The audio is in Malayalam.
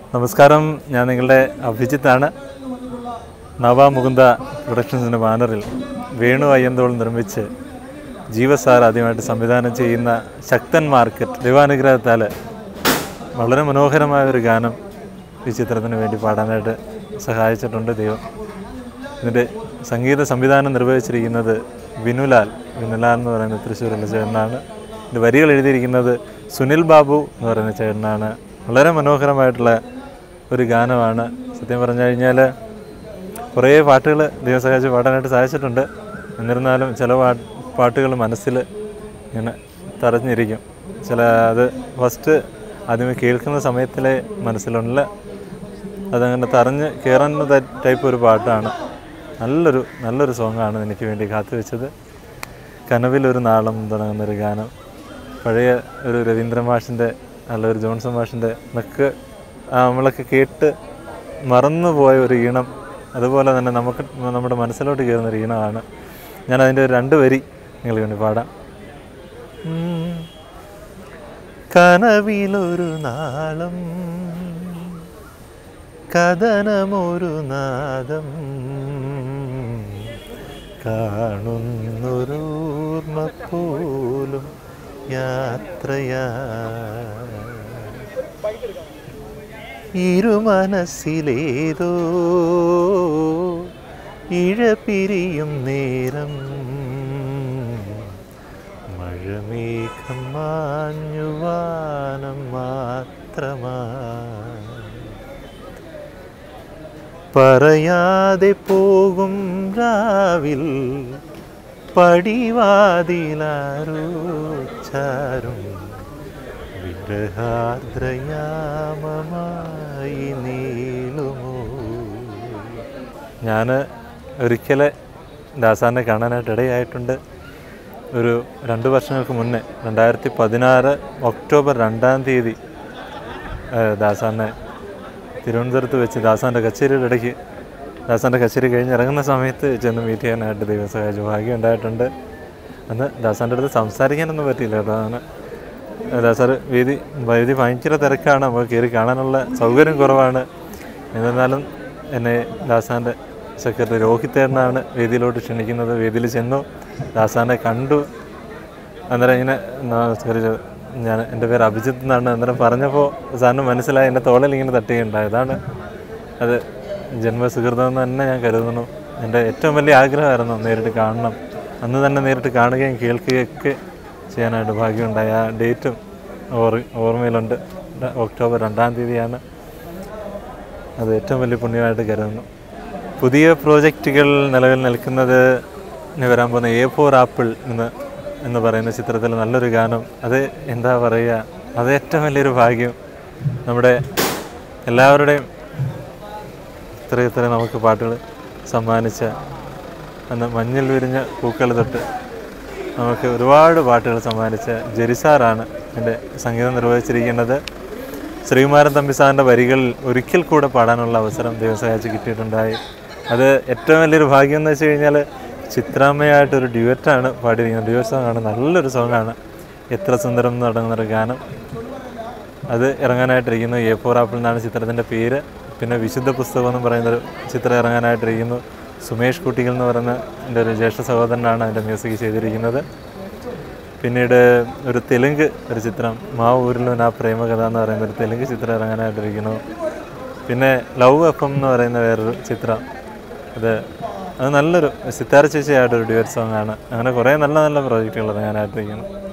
നമസ്കാരം ഞാൻ നിങ്ങളുടെ അഭിജിത്താണ് നവാമുകുന്ദ പ്രൊഡക്ഷൻസിൻ്റെ ബാനറിൽ വേണു അയ്യന്തോൾ നിർമ്മിച്ച് ജീവസാർ ആദ്യമായിട്ട് സംവിധാനം ചെയ്യുന്ന ശക്തൻ മാർക്കറ്റ് ദൈവാനുഗ്രഹത്താൽ വളരെ മനോഹരമായ ഒരു ഗാനം ഈ ചിത്രത്തിന് വേണ്ടി പാടാനായിട്ട് സഹായിച്ചിട്ടുണ്ട് ദൈവം ഇതിൻ്റെ സംഗീത സംവിധാനം നിർവഹിച്ചിരിക്കുന്നത് വിനുലാൽ വിനുലാൽ എന്ന് പറയുന്ന തൃശ്ശൂരിലെ ചേട്ടനാണ് ഇതിൻ്റെ വരികൾ എഴുതിയിരിക്കുന്നത് സുനിൽ ബാബു എന്ന് പറയുന്ന ചേട്ടനാണ് വളരെ മനോഹരമായിട്ടുള്ള ഒരു ഗാനമാണ് സത്യം പറഞ്ഞു കഴിഞ്ഞാൽ കുറേ പാട്ടുകൾ ദൈവം സഹായിച്ച് പാടാനായിട്ട് സാധിച്ചിട്ടുണ്ട് എന്നിരുന്നാലും ചില പാ പാട്ടുകൾ മനസ്സിൽ ഇങ്ങനെ തറഞ്ഞിരിക്കും ചില അത് ഫസ്റ്റ് ആദ്യമേ കേൾക്കുന്ന സമയത്തിലെ മനസ്സിലുള്ള അതങ്ങനെ തറഞ്ഞ് കയറുന്ന ടൈപ്പ് ഒരു പാട്ടാണ് നല്ലൊരു നല്ലൊരു സോങ്ങാണ് എനിക്ക് വേണ്ടി കാത്തുവെച്ചത് കനവിലൊരു നാളം തുടങ്ങുന്നൊരു ഗാനം പഴയ ഒരു രവീന്ദ്ര മാഷിൻ്റെ അല്ല ഒരു ജോൺസൺ മാഷിൻ്റെ എന്നൊക്കെ ആ നമ്മളൊക്കെ കേട്ട് മറന്നുപോയ ഒരു ഈണം അതുപോലെ തന്നെ നമുക്ക് നമ്മുടെ മനസ്സിലോട്ട് കയറുന്ന ഒരു ഈണമാണ് ഞാൻ അതിൻ്റെ ഒരു രണ്ട് വരി നിങ്ങൾക്ക് വേണ്ടി പാടാം ഉം. കനവിലൊരു നാളം കഥനമൊരു നാദം കാണുന്നൊരോർമ്മ പോലും യാത്രയാ ഇരുമനസ്സിലേതോ ഇഴപിരിയും നേരം മഴമേഘം മാഞ്ഞുവാനം മാത്രമാ പറയാതെ പോകും രാവിൽ പടിവാതിലാരോ ചാരും വിരഹാർദ്രയാമമായി നീളുമോ ഞാൻ ഒരിക്കൽ ദാസാനെ കാണാനായിട്ട് ഇടയായിട്ടുണ്ട് ഒരു രണ്ട് വർഷങ്ങൾക്ക് മുന്നേ രണ്ടായിരത്തി പതിനാറ് ഒക്ടോബർ രണ്ടാം തീയതി ഏഹ്, ദാസാനെ തിരുവനന്തപുരത്ത് വെച്ച് ദാസാൻ്റെ കച്ചേരിയുടെ ഇടയ്ക്ക് ദാസാൻ്റെ കച്ചേരി കഴിഞ്ഞ് ഇറങ്ങുന്ന സമയത്ത് ചെന്ന് മീറ്റ് ചെയ്യാനായിട്ട് ദൈവം സഹായിച്ചു ഭാഗ്യം ഉണ്ടായിട്ടുണ്ട് അന്ന് ദാസാൻ്റെ അടുത്ത് സംസാരിക്കാനൊന്നും പറ്റിയില്ല കേട്ടോ അതാണ് ദാസാർ വേദി വേദി ഭയങ്കര തിരക്കാണ് നമുക്ക് കയറി കാണാനുള്ള സൗകര്യം കുറവാണ് എന്നിരുന്നാലും എന്നെ ദാസാൻ്റെ സെക്രട്ടറി രോഹിത്തേട്ടനാണ് വേദിയിലോട്ട് ക്ഷണിക്കുന്നത് വേദിയിൽ ചെന്നു ദാസാനെ കണ്ടു അന്നേരം ഇങ്ങനെ നമസ്കരിച്ചു ഞാൻ എൻ്റെ പേര് അഭിജിത്ത് എന്നാണ് അന്നേരം പറഞ്ഞപ്പോൾ സാറിന് മനസ്സിലായി എൻ്റെ തോളിൽ ഇങ്ങനെ തട്ടുകയുണ്ടായി അതാണ് അത് ജന്മസുഹൃതം എന്ന് തന്നെ ഞാൻ കരുതുന്നു എൻ്റെ ഏറ്റവും വലിയ ആഗ്രഹമായിരുന്നു നേരിട്ട് കാണണം അന്ന് തന്നെ നേരിട്ട് കാണുകയും കേൾക്കുകയൊക്കെ ചെയ്യാനായിട്ട് ഭാഗ്യമുണ്ടായി ആ ഡേറ്റും ഓർ ഓർമ്മയിലുണ്ട് ര- ഒക്ടോബർ രണ്ടാം തീയതിയാണ് അത് ഏറ്റവും വലിയ പുണ്യമായിട്ട് കരുതുന്നു പുതിയ പ്രോജക്റ്റുകൾ നിലവിൽ നിൽക്കുന്നത് ഇനി വരാൻ പോകുന്ന എ ഫോർ ആപ്പിൾ എന്ന് എന്ന് പറയുന്ന ചിത്രത്തിൽ നല്ലൊരു ഗാനം അത് എന്താ പറയുക അത് ഏറ്റവും വലിയൊരു ഭാഗ്യം നമ്മുടെ എല്ലാവരുടെയും ഇത്ര ഇത്ര നമുക്ക് പാട്ടുകൾ സമ്മാനിച്ച അന്ന് മഞ്ഞിൽ വിരിഞ്ഞ പൂക്കൾ തൊട്ട് നമുക്ക് ഒരുപാട് പാട്ടുകൾ സമ്മാനിച്ച ജെരിസാറാണ് എൻ്റെ സംഗീതം നിർവഹിച്ചിരിക്കുന്നത് ശ്രീകുമാരൻ തമ്പി സാറിൻ്റെ വരികൾ ഒരിക്കൽ കൂടെ പാടാനുള്ള അവസരം ദൈവസഹായിച്ച് കിട്ടിയിട്ടുണ്ടായി അത് ഏറ്റവും വലിയൊരു ഭാഗ്യം എന്ന് വെച്ച് കഴിഞ്ഞാൽ ചിത്രാമ്മയായിട്ടൊരു ഡ്യുവറ്റാണ് പാടിയിരിക്കുന്നത് ഡ്യുവറ്റ് സോങ്ങാണ് നല്ലൊരു സോങ്ങാണ് എത്ര സുന്ദരം എന്ന് തുടങ്ങുന്നൊരു ഗാനം അത് ഇറങ്ങാനായിട്ടിരിക്കുന്നു എ ഫോർ ആപ്പിൾ എന്നാണ് ചിത്രത്തിൻ്റെ പേര് പിന്നെ വിശുദ്ധ പുസ്തകം എന്ന് പറയുന്നൊരു ചിത്രം ഇറങ്ങാനായിട്ടിരിക്കുന്നു സുമേഷ് കുട്ടികൾ എന്ന് പറയുന്ന എൻ്റെ ഒരു ജ്യേഷ്ഠ സഹോദരനാണ് അതിൻ്റെ മ്യൂസിക് ചെയ്തിരിക്കുന്നത് പിന്നീട് ഒരു തെലുങ്ക് ഒരു ചിത്രം മാ ഊരിലും ആ പ്രേമകഥ എന്ന് പറയുന്ന ഒരു തെലുങ്ക് ചിത്രം ഇറങ്ങാനായിട്ടിരിക്കുന്നു പിന്നെ ലവ് എഫ് എം എന്ന് പറയുന്ന വേറൊരു ചിത്രം അത് അത് നല്ലൊരു സിത്താര ചേച്ചിയായിട്ടൊരു ഡ്യുവറ്റ് സോങ് ആണ് അങ്ങനെ കുറേ നല്ല നല്ല പ്രോജക്റ്റുകൾ ഇറങ്ങാനായിട്ടിരിക്കുന്നു